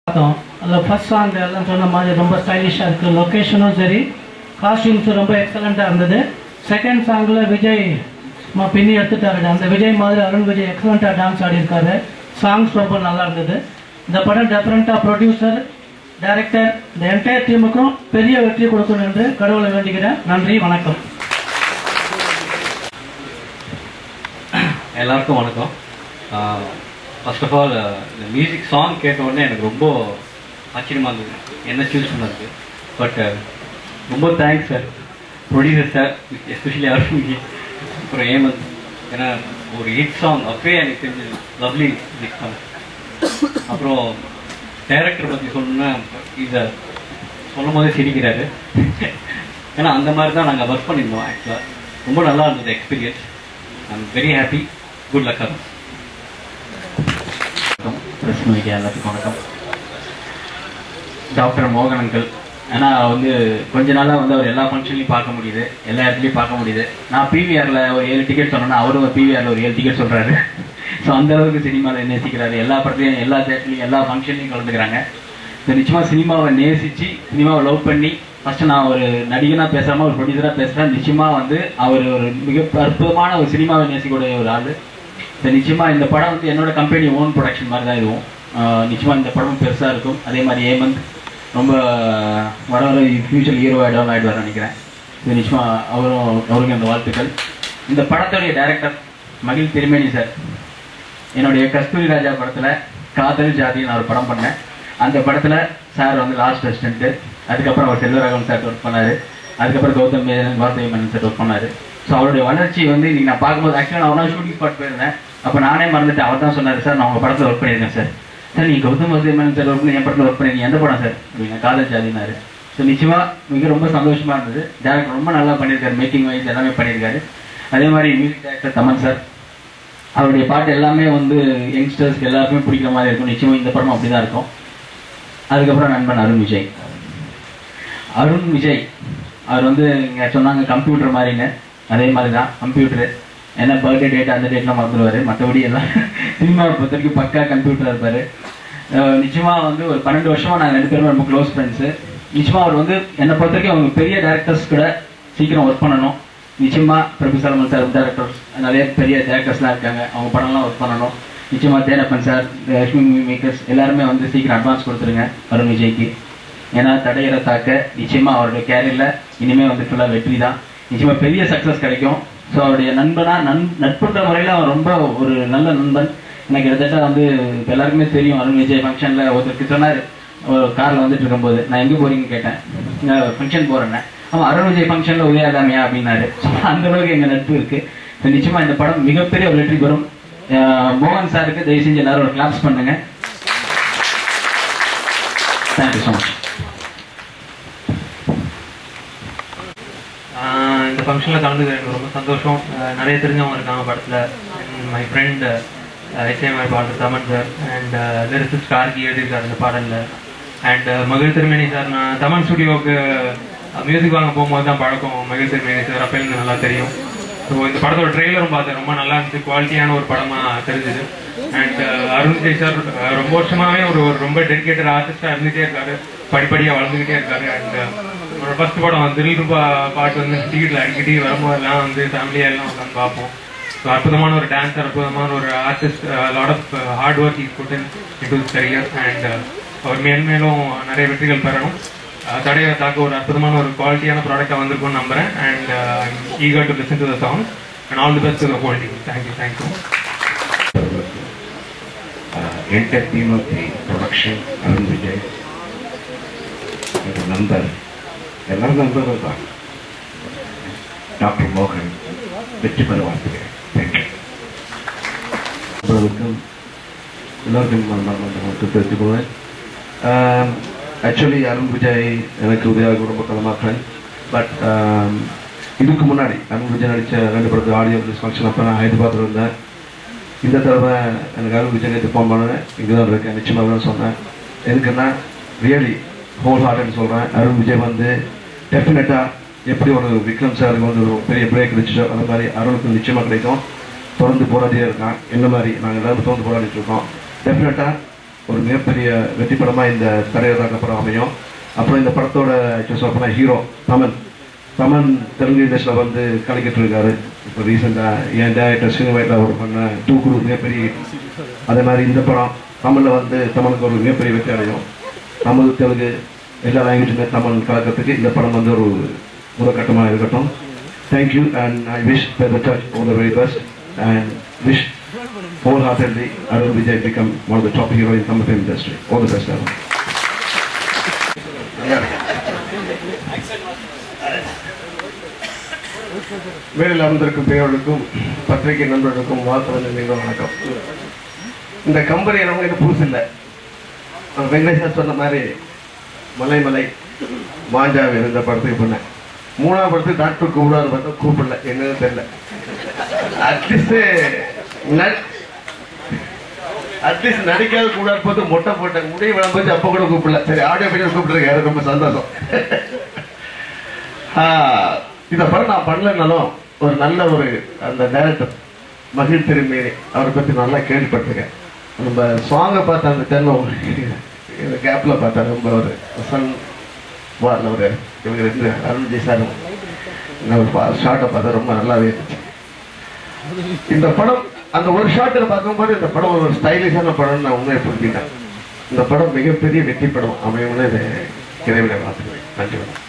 பார்த்தோம் அதில் first song எல்லாம் சொன்ன மாதிரி ரொம்ப ஸ்டைலிஷாக இருக்குது லொக்கேஷனும் சரி காஸ்டியூம்ஸும் ரொம்ப எக்ஸலண்ட்டாக இருந்தது செகண்ட் சாங்கில் விஜய் சும்மா பின்னி எடுத்துட்டாரு அந்த விஜய் மாதிரி அருண் விஜய் எக்ஸலண்ட்டாக டான்ஸ் ஆடியிருக்காரு சாங்ஸ் ரொம்ப நல்லா இருந்தது இந்த படம் டெஃபரெண்ட்டாக ப்ரொடியூசர் டைரக்டர் இந்த என்டையர் டீமுக்கும் பெரிய வெற்றி கொடுக்கணும் என்று கடவுளை வேண்டிக்கிறேன் நன்றி வணக்கம் எல்லாருக்கும் வணக்கம் ஃபர்ஸ்ட் ஆஃப் ஆல் இந்த மியூசிக் சாங் கேட்ட உடனே எனக்கு ரொம்ப ஆச்சரியமாக இருந்தது என்ன சூஸ் பண்ணதுக்கு பட் ரொம்ப thanks sir producer sir especially Arun அப்புறம் ஏமந்த் ஏன்னா ஒரு ஹிட் சாங் அப்பவே எனக்கு தெரிஞ்சது லவ்லி ஹிட் சாங் அப்புறம் டைரக்டர் பற்றி சொல்லணும்னா இதை சொல்லும் போதே சிரிக்கிறாரு ஏன்னா அந்த மாதிரி தான் நாங்கள் ஒர்க் பண்ணியிருந்தோம் ஆக்சுவலாக ரொம்ப நல்லா இருந்தது experience I'm very happy good luck Arun வணக்கம் பிரஸ் மீடியா எல்லாத்துக்கும் வணக்கம் டாக்டர் மோகன் அங்கிள் ஏன்னா வந்து கொஞ்ச நாளாக வந்து அவர் எல்லா ஃபங்க்ஷன்லையும் பார்க்க முடியுது எல்லா இடத்துலையும் பார்க்க முடியுது நான் பிவிஆரில் ஒரு ஏழு டிக்கெட் சொன்னேன்னா அவரும் ஒரு பிவிஆரில் ஒரு ஏழு டிக்கெட் சொல்கிறாரு ஸோ அந்த அளவுக்கு சினிமாவில் நேசிக்கிறாரு எல்லா படத்துலையும் எல்லா தேட்டர்லையும் எல்லா ஃபங்க்ஷன்லையும் கலந்துக்கிறாங்க ஸோ நிச்சயமாக சினிமாவை நேசித்து சினிமாவை லவ் பண்ணி ஃபஸ்ட்டு நான் ஒரு நடிகனாக பேசாமல் ஒரு ப்ரொடியூசராக பேசுகிறேன் நிச்சயமாக வந்து அவர் ஒரு மிக அற்புதமான ஒரு சினிமாவை நேசிக்கக்கூடிய ஒரு ஆள் ஸோ நிச்சயமா இந்த படம் வந்து என்னோட கம்பெனி ஓன் ப்ரொடக்ஷன் மாதிரி தான் இதுவும் ஆஹ் நிச்சயமா இந்த படமும் பெருசா இருக்கும் அதே மாதிரி ஏமந்த் ரொம்ப வர வர ஃபியூச்சர் ஹீரோ ஆயிடும் ஆயிடுவார் நினைக்கிறேன் இது நிச்சயமா அவரும் அவருக்கு அந்த வாழ்த்துக்கள் இந்த படத்துடைய டைரக்டர் மகிழ் திருமேனி சார் என்னுடைய கஸ்தூரி ராஜா படத்துல காதல் ஜாதி நான் ஒரு படம் பண்ணேன் அந்த படத்துல சார் வந்து லாஸ்ட் அசிஸ்டன்ட் அதுக்கப்புறம் அவர் செல்வராகவன் சார் ஒர்க் பண்ணாரு அதுக்கப்புறம் கௌதம் மேனன் வாசவி மேனன் சார் ஒர்க் பண்ணாரு ஸோ அவருடைய வளர்ச்சி வந்து இன்னைக்கு நான் பார்க்கும்போது ஆக்சுவலாக நான் ஒரு ஷூட்டிங் ஸ்பாட் போயிருந்தேன் அப்போ நானே மறந்துட்டு அவர் தான் சொன்னார் சார் நான் உங்கள் படத்தில் ஒர்க் பண்ணியிருக்கேன் சார் சார் நீங்கள் கௌதம் வாசவி மேனன் சார் ஒர்க் பண்ணி என் படத்தில் ஒர்க் பண்ணிருக்கீங்க எந்த படம் சார் அப்படிங்க காதல் ஜாதினாரு ஸோ நிச்சயமா மிக ரொம்ப சந்தோஷமா இருந்தது டேரக்டர் ரொம்ப நல்லா பண்ணியிருக்காரு மேக்கிங் வைஸ் எல்லாமே பண்ணியிருக்காரு அதே மாதிரி மியூசிக் டைரக்டர் தமன் சார் அவருடைய பாட்டு எல்லாமே வந்து யங்ஸ்டர்ஸ்க்கு எல்லாருக்குமே பிடிக்கிற மாதிரி இருக்கும் நிச்சயமா இந்த படமும் அப்படிதான் இருக்கும் அதுக்கப்புறம் நண்பன் அருண் விஜய் அருண் விஜய் அவர் வந்து இங்க சொன்னாங்க கம்ப்யூட்டர் மாதிரின்னு அதே மாதிரி தான் கம்ப்யூட்டர் என்ன பர்த்டே டேட் அந்த டேட்லாம் மறந்துடுவாரு மற்றபடி எல்லாம் சினிமாவை பொறுத்த வரைக்கும் பக்கா கம்ப்யூட்டர் இருப்பாரு அஹ் நிச்சயமா வந்து ஒரு பன்னெண்டு வருஷமா நாங்கள் ரெண்டு பேரும் ரொம்ப க்ளோஸ் ஃப்ரெண்ட்ஸு நிச்சயமா அவர் வந்து என்னை பொறுத்த வரைக்கும் அவங்க பெரிய டேரக்டர்ஸ் கூட சீக்கிரம் ஒர்க் பண்ணணும் நிச்சயமா பிரபு சலமன் சார் டேரக்டர்ஸ் நிறைய பெரிய டேரக்டர்ஸ்லாம் இருக்காங்க அவங்க படம்லாம் ஒர்க் பண்ணணும் நிச்சயமா தேனப்பன் சார் லட்சுமி மேக்கர்ஸ் எல்லாருமே வந்து சீக்கிரம் அட்வான்ஸ் கொடுத்துருங்க அருண் விஜய்க்கு ஏன்னா தடையற தாக்க நிச்சயமா அவருடைய கேரியர்ல இனிமே வந்து ஃபுல்லா வெற்றி தான் நிச்சயமா பெரிய சக்சஸ் கிடைக்கும் ஸோ அவருடைய நண்பனா நன் நட்புன்ற முறையில அவன் ரொம்ப ஒரு நல்ல நண்பன் எனக்கு கிட்டத்தட்ட வந்து இப்ப எல்லாருக்குமே தெரியும் அருண் விஜய் ஃபங்க்ஷன்ல ஒருத்தருக்கு சொன்னாரு ஒரு கார்ல வந்துட்டு இருக்கும்போது நான் எங்க போறீங்கன்னு கேட்டேன் ஃபங்க்ஷன் போறேன்னு அவன் அருண் விஜய் ஃபங்க்ஷன்ல உதயாதாமியா அப்படின்னாரு அந்த அளவுக்கு எங்க நட்பு இருக்கு So, நிச்சயமா இந்த படம் மிகப்பெரிய ஒரு வெற்றி பெறும் அஹ் மோகன் சாருக்கு தயவு செஞ்சு எல்லாரும் ஒரு கிளாப்ஸ் பண்ணுங்க தேங்க்யூ ஸோ மச் ஆஹ் இந்த ஃபங்க்ஷனில் கலந்துக்க எனக்கு ரொம்ப சந்தோஷம் ஆஹ் நிறைய தெரிஞ்சவங்க இருக்காங்க படத்தில் மை ஃப்ரெண்ட் இசையமைப்பாளர் பாடல் Thaman sir and lyricist Karky எழுதியிருக்காரு இந்த பாடலில் அண்ட் மகிழ் திருமேனி சார் நான் தமன் ஸ்டுடியோவுக்கு மியூசிக் வாங்க போகும்போது தான் பழக்கம் மகிழ் திருமேனி சார் அப்போ எனக்கு நல்லா தெரியும் ஸோ இந்த படத்தோட ட்ரெய்லரும் பார்த்தேன் ரொம்ப நல்லா இருந்துச்சு குவாலிட்டியான ஒரு படமாக தெரிஞ்சுது and Arun Vijay sir ah ரொம்ப வருஷமாவே ஒரு ஒரு ரொம்ப டெடிகேட்டட் ஆர்டிஸ்டாக இருந்துகிட்டே இருக்காரு படிப்படியாக வளர்ந்துக்கிட்டே இருக்காரு அண்ட் ஒரு ஃபர்ஸ்ட் படம் தில் ரூபா பாட்டு வந்து டிவியில் அடிக்கடி வரும்போதெல்லாம் வந்து ஃபேமிலியாக எல்லாம் உட்காந்து பார்ப்போம் ஸோ அற்புதமான ஒரு டான்ஸர் அற்புதமான ஒரு artist lot of hard work is put in in to career and அவர் மேன்மேலும் நிறைய வெற்றிகள் பெறணும் அஹ் தடையை தாக்க ஒரு அற்புதமான ஒரு குவாலிட்டியான ப்ராடக்டாக வந்திருக்கும்னு நம்புறேன் and eager to listen to the song and all the best to the whole team thank you thank you entire team of the production Arun Vijay என்னோட நண்பர் எல்லாரும் நண்பர்கள் தான் டாக்டர் மோகன் வெற்றி பெற வாழ்த்துகிறேன் தேங்க்யூ அப்புறவுக்கும் எல்லாருக்கும் மனமார்ந்த தெரிவித்துக் கொள்வேன் ஆக்சுவலி அருண் விஜய் எனக்கு உதயாக ரொம்ப காலமாக ஃப்ரெண்ட் பட் இதுக்கு முன்னாடி அருண் விஜய் நடித்த ரெண்டு படத்து ஆடியோ ரிலீஸ் ஃபங்க்ஷன் அப்போ நான் ஹைதராபாத்தில் இருந்தேன் இந்த தடவை எனக்கு அருண் விஜய் நேற்று ஃபோன் பண்ணேன் இங்கே தான் இருக்கேன் நிச்சயமாக தான் சொன்னேன் எதுக்குன்னா ரியலி ஹோல் ஹார்ட்னு சொல்கிறேன் அருண் விஜய் வந்து டெஃபினட்டாக எப்படி ஒரு விக்ரம் சாருக்கு வந்து ஒரு பெரிய பிரேக் கிடைச்சிச்சோ அந்த மாதிரி அருணுக்கு நிச்சயமாக கிடைக்கும் தொடர்ந்து போராடியே இருக்கான் என்ன மாதிரி நாங்கள் எல்லாரும் தொடர்ந்து போராடிட்டு இருக்கோம் டெஃபினட்டாக ஒரு மிகப்பெரிய வெற்றி படமாக இந்த தரையதாக படம் அமையும் அப்புறம் இந்த படத்தோட ஆக்சுவலாக சொல்லப்போனால் ஹீரோ தமன் தமன் தெலுங்கு இண்டஸ்ட்ரியில் வந்து கலக்கிட்டு இருக்காரு இப்போ ரீசெண்டாக என் டேரக்டர் சினிமாவில் அவர் பண்ண டூ குரு மிகப்பெரிய hit. அதே மாதிரி இந்த படம் தமிழில் வந்து தமிழுக்கு ஒரு மிகப்பெரிய வெற்றி அடையும் தமிழ் தெலுங்கு எல்லா லாங்குவேஜுமே தமிழ் கலக்கிறதுக்கு இந்த படம் வந்து ஒரு முதற்கட்டமாக இருக்கட்டும் thank you and I wish the church all the very best and wish wholeheartedly Arun Vijay become one of the top hero in Tamil film industry. All the best, Arun. மேலில் அமர்ந்திருக்கும் பெரியவர்களுக்கும் பத்திரிகை நண்பர்களுக்கும் வாழ்த்து வந்து நீங்கள் வணக்கம் இந்த கம்பெனி நமக்கு இது புதுசு இல்லை நம்ம வெங்கடேஷ் சொன்ன மாதிரி மலை மலை மாஞ்சாவி இந்த படத்துக்கு பண்ணேன் மூணாவது படத்துக்கு டாக்டர் கூப்பிடாது பார்த்தா கூப்பிடல என்னன்னு தெரியல அட்லீஸ்ட் அட்லீஸ்ட் நடிக்காத கூடாது பார்த்து மொட்டை போட்டேன் முடிய விளம்பச்சு அப்போ கூட கூப்பிடல சரி ஆடியோ பீடியோ கூப்பிட்டுருக்காரு ரொம்ப சந்தோஷம் ஆஹ், இந்த படம் நான் பண்ணலனாலும் ஒரு நல்ல ஒரு அந்த டைரக்டர் மகிழ் திருமேனி அவரை பத்தி நல்லா கேள்விப்பட்டிருக்கேன் நம்ம சாங்கை பார்த்த அந்த தென்னம் இந்த கேப்ல பார்த்தா ரொம்ப ஒரு சன் வாரில் ஒரு இவங்க ரெண்டு அருண்ஜி சார் ஒரு ஷார்ட்டை பார்த்தா ரொம்ப நல்லாவே இருந்துச்சு இந்த படம் அந்த ஒரு ஷாட்டில் பார்க்கும்போது இந்த படம் ஒரு ஸ்டைலிஷான படம்னு நான் உண்மையை புரிஞ்சுட்டேன் இந்த படம் மிகப்பெரிய வெற்றி படம் அமையும்னு இதை இறைவனை வாழ்த்துக்கிறேன் நன்றி வணக்கம்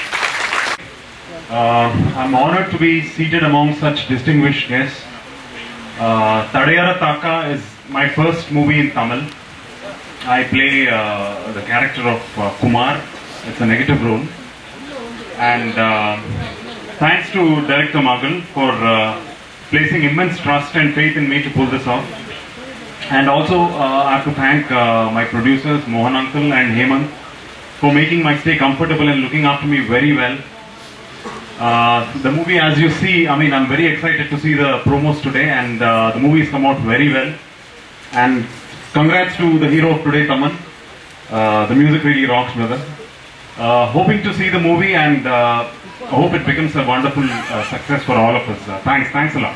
Uh, I'm honored to be seated among such distinguished guests. Uh, Tadayara Taka is my first movie in Tamil. I play uh, the character of uh, Kumar. It's a negative role. And uh, thanks to Director Magal for uh, placing immense trust and faith in me to pull this off. And also, uh, I have to thank uh, my producers, Mohan Uncle and Hemant, for making my stay comfortable and looking after me very well. Uh, the movie, as you see, I mean, I'm very excited to see the promos today, and uh, the movie's come out very well. And congrats to the hero of today, Taman. Uh, the music really rocks, brother. Uh, hoping to see the movie, and uh, I hope it becomes a wonderful uh, success for all of us. Uh, thanks, thanks a lot.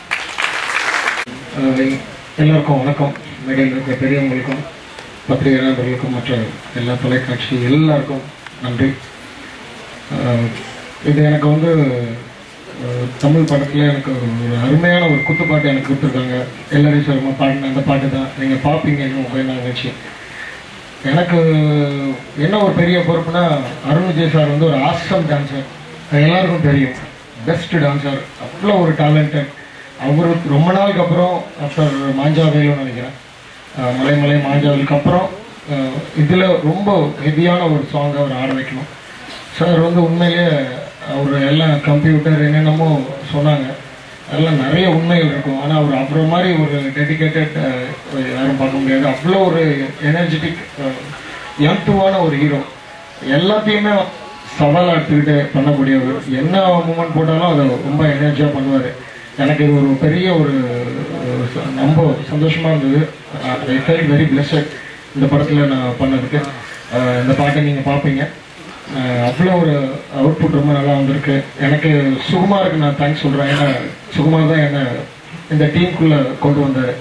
அஹ் எல்லாருக்கும் வணக்கம் மேடையில் இருக்க பெரியவங்களுக்கும் பத்திரிகை நண்பர்களுக்கும் மற்ற எல்லா தொலைக்காட்சி எல்லாருக்கும் நன்றி அஹ் இது எனக்கு வந்து அஹ் தமிழ் படத்தில் எனக்கு ஒரு ஒரு அருமையான ஒரு குத்துப்பாட்டு எனக்கு கொடுத்துருக்காங்க எல்லாரையும் சொல்லுமா பாடின அந்த பாட்டு தான் நீங்கள் பார்ப்பீங்க இன்னும் கொஞ்ச நாள் கழிச்சு எனக்கு என்ன ஒரு பெரிய பொறுப்புனா அருண் விஜய் சார் வந்து ஒரு ஆசம் டான்சர் எல்லாருக்கும் தெரியும் பெஸ்ட் டான்சர் அவ்வளோ ஒரு டேலண்டட் அவருக்கு ரொம்ப நாளுக்கு அப்புறம் ஆஃப்டர் மாஞ்சாவேலுன்னு நினைக்கிறேன் அஹ் மலை மலை மாஞ்சாவேலுக்கு அப்புறம் இதில் ரொம்ப ஹெவியான ஒரு சாங் அவர் ஆட வைக்கணும் சார் வந்து உண்மையிலேயே அவர் எல்லாம் கம்ப்யூட்டர் என்னென்னமோ சொன்னாங்க அதெல்லாம் நிறைய உண்மைகள் இருக்கும் ஆனால் அவர் அப்புறம் மாதிரி ஒரு டெடிக்கேட்டட் யாரும் பார்க்க முடியாது அவ்வளோ ஒரு எனர்ஜெட்டிக் யங்டுவான ஒரு ஹீரோ எல்லாத்தையுமே சவாலாக எடுத்துக்கிட்டு பண்ணக்கூடியவர் என்ன மூமெண்ட் போட்டாலும் அதை ரொம்ப எனர்ஜியாக பண்ணுவார் எனக்கு இது ஒரு பெரிய ஒரு ஒரு ச- ரொம்ப சந்தோஷமாக இருந்தது ஐ ஃபெல் வெரி பிளெஸட் இந்த படத்தில் நான் பண்ணதுக்கு அஹ் இந்த பாட்டை நீங்கள் பார்ப்பீங்க அஹ் அவ்வளோ ஒரு அவுட்புட் ரொம்ப நல்லா வந்திருக்கு எனக்கு சுகுமாருக்கு நான் தேங்க்ஸ் சொல்கிறேன் ஏன்னா சுகுமார் தான் என்னை இந்த டீமுக்குள்ளே கொண்டு வந்தார்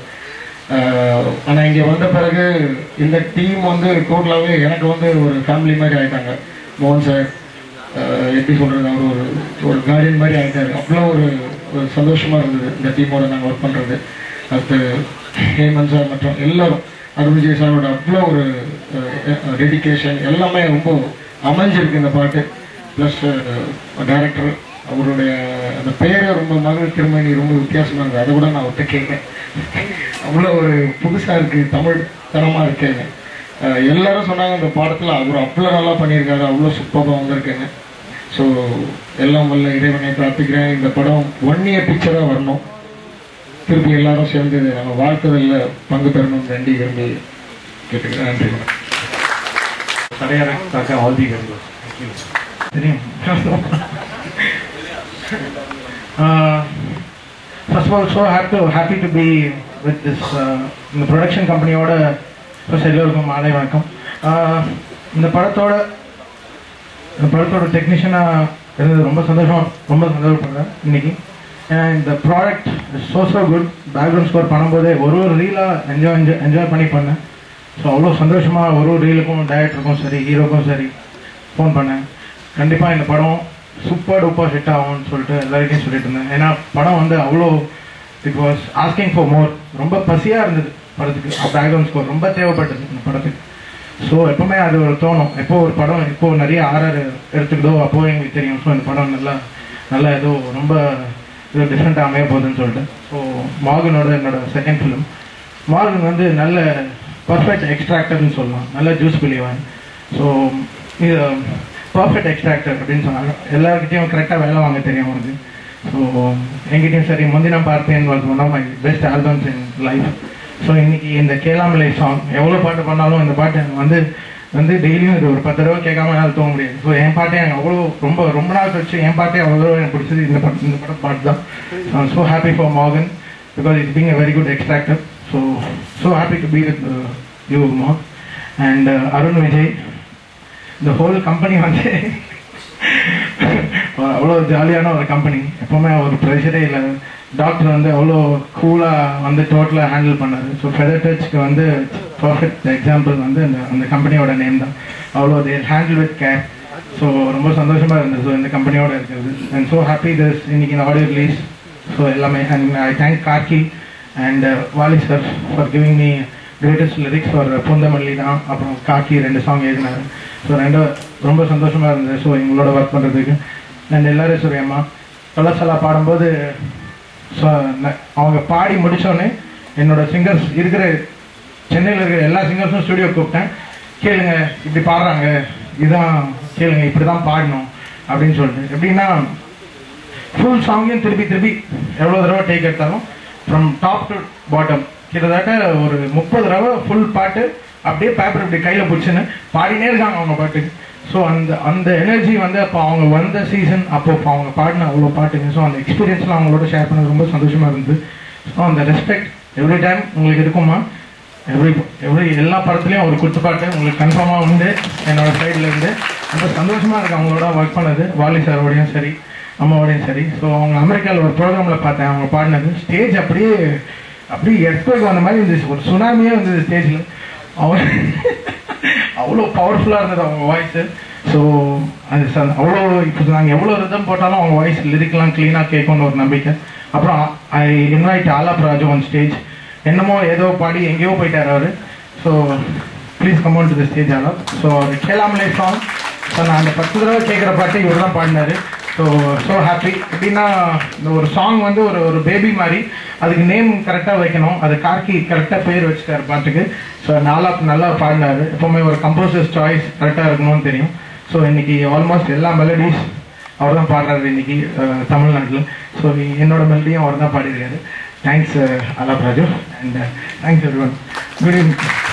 ஆனால் இங்கே வந்த பிறகு இந்த டீம் வந்து டோட்டலாகவே எனக்கு வந்து ஒரு ஃபேமிலி மாதிரி ஆயிட்டாங்க மோகன் சார் அஹ் எப்படி சொல்கிறது அவர் ஒரு ஒரு கார்டியன் மாதிரி ஆயிட்டாரு அவ்வளோ ஒரு ஒரு சந்தோஷமாக இருந்தது இந்த டீமோட நாங்கள் ஒர்க் பண்ணுறது அடுத்து ஹேமந்த் சார் மற்றும் எல்லாரும் அருண் விஜய் சாரோட அவ்வளோ ஒரு டெடிகேஷன் எல்லாமே ரொம்ப அமைஞ்சிருக்கு இந்த பாட்டு ப்ளஸ் டைரக்டர் அவருடைய அந்த பேரே ரொம்ப மகள் திருமணி ரொம்ப வித்தியாசமாக இருக்குது அதை கூட நான் ஒருத்த கேட்கேன் அவ்வளோ ஒரு புதுசாக இருக்குது தமிழ் தரமாக இருக்கேன்னு அஹ் எல்லாரும் சொன்னாங்க இந்த பாடத்தில் அவர் அவ்வளோ நல்லா பண்ணியிருக்காரு அவ்வளோ சூப்பராக வந்திருக்குன்னு ஸோ எல்லாம் வல்ல இறைவனை பிரார்த்திக்கிறேன் இந்த படம் ஒன் இயர் பிக்சராக வரணும் திருப்பி எல்லாரும் சேர்ந்து நம்ம வாழ்த்துதலில் பங்கு பெறணும் வேண்டி விரும்பி கேட்டுக்கிறேன் நன்றி வணக்கம். Tadayara Taka, all the very best. தெரியும் first of all so happy happy to be with this இந்த ப்ரொடக்ஷன் கம்பெனியோட ஃபர்ஸ்ட் எல்லோருக்கும் மாலை வணக்கம் Uh, இந்த படத்தோட இந்த படத்தோட டெக்னீஷியனாக இருந்தது ரொம்ப சந்தோஷம் ரொம்ப சந்தோஷப்படுறேன் இன்னைக்கு ஏன்னா இந்த product so so good background score பண்ணும்போதே ஒரு ஒரு ரீலாக என்ஜாய் என்ஜாய் என்ஜாய் பண்ணி பண்ணேன் ஸோ அவ்வளோ சந்தோஷமாக ஒரு ஒரு ரீலுக்கும் டைரக்டருக்கும் சரி ஹீரோக்கும் சரி ஃபோன் பண்ணேன் கண்டிப்பாக இந்த படம் சூப்பர் டூப்பர் ஹிட் ஆகும்னு சொல்லிட்டு எல்லாருக்கும் சொல்லிட்டு இருந்தேன் ஏன்னா படம் வந்து அவ்வளோ it was asking for more ரொம்ப பசியாக இருந்தது படத்துக்கு பேக்ரவுண்ட் ஸ்கோர் ரொம்ப தேவைப்பட்டது இந்த படத்துக்கு ஸோ எப்பவுமே அது ஒரு தோணும் எப்போ ஒரு படம் இப்போ நிறைய ஆர்ஆர் எடுத்துக்கிட்டோ அப்போ எங்களுக்கு தெரியும் ஸோ இந்த படம் நல்லா நல்லா ஏதோ ரொம்ப இது டிஃப்ரெண்ட்டாக அமைய போகுதுன்னு சொல்லிட்டு ஸோ மார்கனோட என்னோட செகண்ட் ஃபிலிம் மார்கன் வந்து நல்ல பர்ஃபெக்ட் எக்ஸ்ட்ராக்டர்னு சொல்லலாம் நல்ல ஜூஸ் பிலிவன் ஸோ இது பர்ஃபெக்ட் எக்ஸ்ட்ராக்டர் அப்படின்னு சொன்னாங்க எல்லாருக்கிட்டையும் கரெக்டாக வேலை வாங்க தெரியும் அவருக்கு ஸோ என்கிட்டயும் சரி முந்தினம் பார்த்தேன் was one of my best albums in life so இன்னைக்கு இந்த கேளாமலை சாங் எவ்வளோ பாட்டு பண்ணாலும் இந்த பாட்டு எனக்கு வந்து வந்து டெய்லியும் இது ஒரு பத்து தடவை கேட்காம என்னால் தூங்க முடியாது ஸோ என் பாட்டே எனக்கு அவ்வளோ ரொம்ப ரொம்ப நாள் கழிச்சு என் பாட்டே அவ்வளோ எனக்கு பிடிச்சது இந்த படம் இந்த படம் பாட்டு தான் so happy for Morgan because it's being a very good extractor so so happy to be with you Mark and Arun Vijay இந்த ஹோல் கம்பெனி வந்து அவ்வளோ ஜாலியான ஒரு கம்பெனி எப்பவுமே ஒரு ப்ரெஷரே இல்லை டாக்டர் வந்து அவ்வளோ கூலாக வந்து டோட்டலாக ஹேண்டில் பண்ணாரு ஸோ ஃபெதர் டச்சுக்கு வந்து பர்ஃபெக்ட் எக்ஸாம்பிள் வந்து அந்த அந்த கம்பெனியோட நேம் தான் அவ்வளோ they handle with care so ரொம்ப சந்தோஷமாக இருந்தது ஸோ இந்த கம்பெனியோட இருக்கிறது அண்ட் ஸோ ஹாப்பி திஸ் இன்னைக்கு இந்த ஆடியோ ரிலீஸ் ஸோ எல்லாமே and I thank Karky and Vaali sir for giving me greatest lyrics for Poonamallee தான் அப்புறம் காக்கி ரெண்டு சாங் எழுதினாரு ஸோ ரெண்டும் ரொம்ப சந்தோஷமாக இருந்தது ஸோ எங்களோட ஒர்க் பண்ணுறதுக்கு அண்ட் எல்லாரும் சரி அம்மா கலசலா பாடும்போது ஸோ அவங்க பாடி முடித்தோடனே என்னோட சிங்கர்ஸ் இருக்கிற சென்னையில் இருக்கிற எல்லா சிங்கர்ஸும் ஸ்டுடியோ கூப்பிட்டேன் கேளுங்க இப்படி பாடுறாங்க இதுதான் கேளுங்க இப்படி தான் பாடணும் அப்படின்னு சொல்லிட்டு எப்படின்னா ஃபுல் சாங்கையும் திருப்பி திருப்பி எவ்வளோ தடவை டேக் எடுத்தாலும் ஃப்ரம் டாப் டு பாட்டம் கிட்டத்தட்ட ஒரு முப்பது தடவை ஃபுல் பாட்டு அப்படியே பேப்பர் இப்படி கையில் பிடிச்சின்னு பாடினே இருக்காங்க அவங்க பாட்டுக்கு ஸோ அந்த அந்த எனர்ஜி வந்து அப்போ அவங்க வந்த சீசன் அப்போ இப்போ அவங்க பாடின அவ்வளோ பாட்டுங்க ஸோ அந்த எக்ஸ்பீரியன்ஸ்லாம் அவங்களோட ஷேர் பண்ணது ரொம்ப சந்தோஷமாக இருந்தது ஸோ அந்த ரெஸ்பெக்ட் எவ்ரி டைம் உங்களுக்கு இருக்குமா எவ்ரி எவ்ரி எல்லா படத்துலையும் ஒரு குத்துப்பாட்டு உங்களுக்கு கன்ஃபார்மாக உண்டு என்னோட சைடில் இருந்து ரொம்ப சந்தோஷமாக இருக்கு அவங்களோட ஒர்க் பண்ணது வாலி சாரோடையும் சரி அம்மாவோடையும் சரி ஸோ அவங்க அமெரிக்காவில் ஒரு ப்ரோக்ராமில் பார்த்தேன் அவங்க பாடினது ஸ்டேஜ் அப்படியே அப்படியே எர்த்குவேக் வந்த மாதிரி இருந்துச்சு ஒரு சுனாமியே இருந்தது ஸ்டேஜில் அவங்க அவ்வளோ பவர்ஃபுல்லாக இருந்தது அவங்க வாய்ஸு ஸோ அது ச- அவ்வளோ இப்போ நாங்கள் எவ்வளோ ரிதம் போட்டாலும் அவங்க வாய்ஸ் லிரிக்லாம் க்ளீனாக கேட்கும்னு ஒரு நம்பிக்கை அப்புறம் I invite Aalap Raju on stage என்னமோ ஏதோ பாடி எங்கேயோ போயிட்டார் அவர் so please come on to the stage Aalap so கேளாமலே சாங் ஸோ நான் அந்த பத்து தடவை கேட்குற பாட்டு இவர் தான் பாடினாரு ஸோ ஸோ ஹாப்பி எப்படின்னா இந்த ஒரு சாங் வந்து ஒரு ஒரு பேபி மாதிரி அதுக்கு நேம் கரெக்டாக வைக்கணும் அது கார்கி கரெக்டாக பேர் வச்சுட்டாரு பாட்டுக்கு ஸோ நாலா நல்லா பாடினாரு எப்பவுமே ஒரு கம்போசர்ஸ் சாய்ஸ் கரெக்டாக இருக்கணும்னு தெரியும் ஸோ இன்னைக்கு ஆல்மோஸ்ட் எல்லா மெலடிஸ் அவர் தான் பாடுறாரு இன்னைக்கு அஹ், தமிழ்நாட்டில் ஸோ என்னோட மெலடியும் அவர் தான் பாடியிருக்காரு thanks Alap Raju and thanks everyone good evening